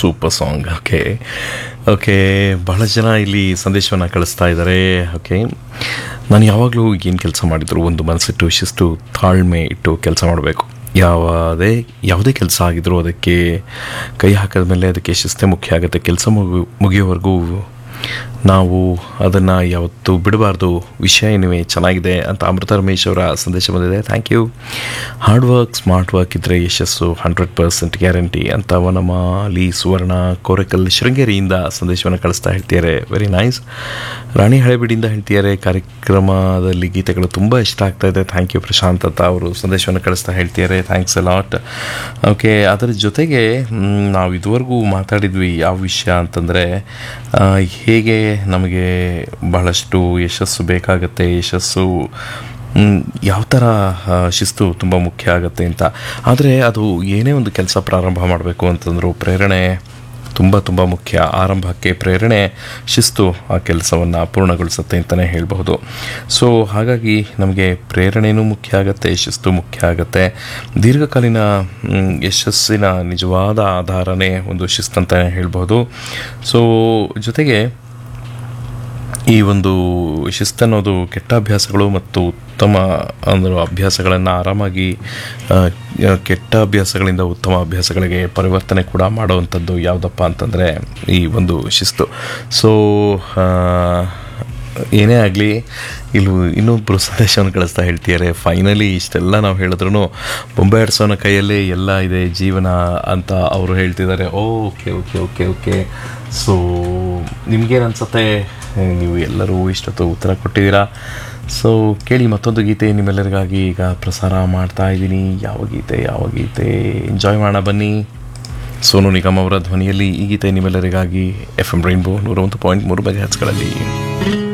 super song okay okay ಬಹಳ ಜನ ಇಲ್ಲಿ ಸಂದೇಶವನ್ನು ಕಳಿಸ್ತಾ ಇದ್ದಾರೆ ಓಕೆ ನಾನು ಯಾವಾಗಲೂ ಏನು ಕೆಲಸ ಮಾಡಿದ್ರು ಒಂದು ಮನಸ್ಸಿಟ್ಟು ಶಿಸ್ತು ತಾಳ್ಮೆ ಇಟ್ಟು ಕೆಲಸ ಮಾಡಬೇಕು ಯಾವುದೇ ಯಾವುದೇ ಕೆಲಸ ಆಗಿದ್ರೂ ಅದಕ್ಕೆ ಕೈ ಹಾಕಿದ ಮೇಲೆ ಅದಕ್ಕೆ ಶಿಸ್ತೆ ಮುಖ್ಯ ಆಗುತ್ತೆ ಕೆಲಸ ಮುಗಿ ಮುಗಿಯೋವರೆಗೂ ನಾವು ಅದನ್ನು ಯಾವತ್ತೂ ಬಿಡಬಾರ್ದು ವಿಷಯ ಏನಿವೆ ಚೆನ್ನಾಗಿದೆ ಅಂತ ಅಮೃತ ರಮೇಶ್ ಅವರ ಸಂದೇಶ ಬಂದಿದೆ thank you hard work smart work ಇದ್ದರೆ ಯಶಸ್ಸು ಹಂಡ್ರೆಡ್ ಪರ್ಸೆಂಟ್ ಗ್ಯಾರಂಟಿ ಅಂತ ವನಮಾಲಿ ಸುವರ್ಣ ಕೋರೆಕಲ್ ಶೃಂಗೇರಿಯಿಂದ ಸಂದೇಶವನ್ನು ಕಳಿಸ್ತಾ ಹೇಳ್ತಿದ್ದಾರೆ ವೆರಿ ನೈಸ್ ರಾಣಿ ಹಳೆಬೀಡಿಂದ ಹೇಳ್ತಿದ್ದಾರೆ ಕಾರ್ಯಕ್ರಮದಲ್ಲಿ ಗೀತೆಗಳು ತುಂಬ ಇಷ್ಟ ಆಗ್ತಾ ಇದೆ ಥ್ಯಾಂಕ್ ಯು ಪ್ರಶಾಂತ್ ಅಂತ ಅವರು ಸಂದೇಶವನ್ನು ಕಳಿಸ್ತಾ ಹೇಳ್ತಿದ್ದಾರೆ ಥ್ಯಾಂಕ್ಸ್ ಅ ಲಾಟ್ ಓಕೆ ಅದರ ಜೊತೆಗೆ ಮ್, ನಾವು ಇದುವರೆಗೂ ಮಾತಾಡಿದ್ವಿ ಯಾವ ವಿಷಯ ಅಂತಂದರೆ ಹೇಗೆ ನಮಗೆ ಬಹಳಷ್ಟು ಯಶಸ್ಸು ಬೇಕಾಗತ್ತೆ ಯಶಸ್ಸು ಮ್, ಯಾವ ಥರ ಆ, ಶಿಸ್ತು ತುಂಬ ಮುಖ್ಯ ಆಗುತ್ತೆ ಅಂತ ಆದರೆ ಅದು ಏನೇ ಒಂದು ಕೆಲಸ ಪ್ರಾರಂಭ ಮಾಡಬೇಕು ಅಂತಂದರೂ ಪ್ರೇರಣೆ ತುಂಬ ತುಂಬ ಮುಖ್ಯ ಆರಂಭಕ್ಕೆ ಪ್ರೇರಣೆ ಶಿಸ್ತು ಆ ಕೆಲಸವನ್ನು ಪೂರ್ಣಗೊಳಿಸುತ್ತೆ ಅಂತಲೇ ಹೇಳಬಹುದು ಸೊ ಹಾಗಾಗಿ ನಮಗೆ ಪ್ರೇರಣೆಯೂ ಮುಖ್ಯ ಆಗುತ್ತೆ ಶಿಸ್ತು ಮುಖ್ಯ ಆಗುತ್ತೆ ದೀರ್ಘಕಾಲೀನ ಮ್, ಯಶಸ್ಸಿನ ನಿಜವಾದ ಆಧಾರನೇ ಒಂದು ಶಿಸ್ತು ಅಂತಲೇ ಹೇಳ್ಬೋದು ಸೊ ಜೊತೆಗೆ ಈ ಒಂದು ಶಿಸ್ತನ್ನೋದು ಕೆಟ್ಟ ಅಭ್ಯಾಸಗಳು ಮತ್ತು ಉತ್ತಮ ಅಂದ್ರೆ ಅಭ್ಯಾಸಗಳನ್ನು ಆರಾಮಾಗಿ ಆ, ಆ, ಕೆಟ್ಟ ಅಭ್ಯಾಸಗಳಿಂದ ಉತ್ತಮ ಅಭ್ಯಾಸಗಳಿಗೆ ಪರಿವರ್ತನೆ ಕೂಡ ಮಾಡುವಂಥದ್ದು ಯಾವುದಪ್ಪ ಅಂತಂದರೆ ಈ ಒಂದು ಶಿಸ್ತು ಸೊ ಏನೇ ಆಗಲಿ ಇಲ್ಲಿ ಇನ್ನೊಬ್ಬರು ಸಂದೇಶವನ್ನು ಕಳಿಸ್ತಾ ಹೇಳ್ತಿದ್ದಾರೆ ಫೈನಲಿ ಇಷ್ಟೆಲ್ಲ ನಾವು ಹೇಳಿದ್ರು ಬೊಂಬೆ ಆಡ್ಸೋನ ಕೈಯಲ್ಲೇ ಎಲ್ಲ ಇದೆ ಜೀವನ ಅಂತ ಅವರು ಹೇಳ್ತಿದ್ದಾರೆ okay okay okay okay so ನಿಮಗೇನು ಅನ್ಸುತ್ತೆ ನೀವು ಎಲ್ಲರೂ ಇಷ್ಟೊತ್ತು ಉತ್ತರ ಕೊಟ್ಟಿದ್ದೀರಾ ಸೊ ಕೇಳಿ ಮತ್ತೊಂದು ಗೀತೆ ನಿಮ್ಮೆಲ್ಲರಿಗಾಗಿ ಈಗ ಪ್ರಸಾರ ಮಾಡ್ತಾ ಇದ್ದೀನಿ ಯಾವ ಗೀತೆ ಯಾವ ಗೀತೆ ಎಂಜಾಯ್ ಮಾಡೋಣ ಬನ್ನಿ ಸೋನು ನಿಗಮ್ ಅವರ ಧ್ವನಿಯಲ್ಲಿ ಈ ಗೀತೆ ನಿಮ್ಮೆಲ್ಲರಿಗಾಗಿ ಎಫ್ ಎಂ ರೈನ್ಬೋ ನೂರ ಒಂದು ಪಾಯಿಂಟ್ ಮೂರು ಮೆಗಾ ಹ್ಯಾಚ್ಗಳಲ್ಲಿ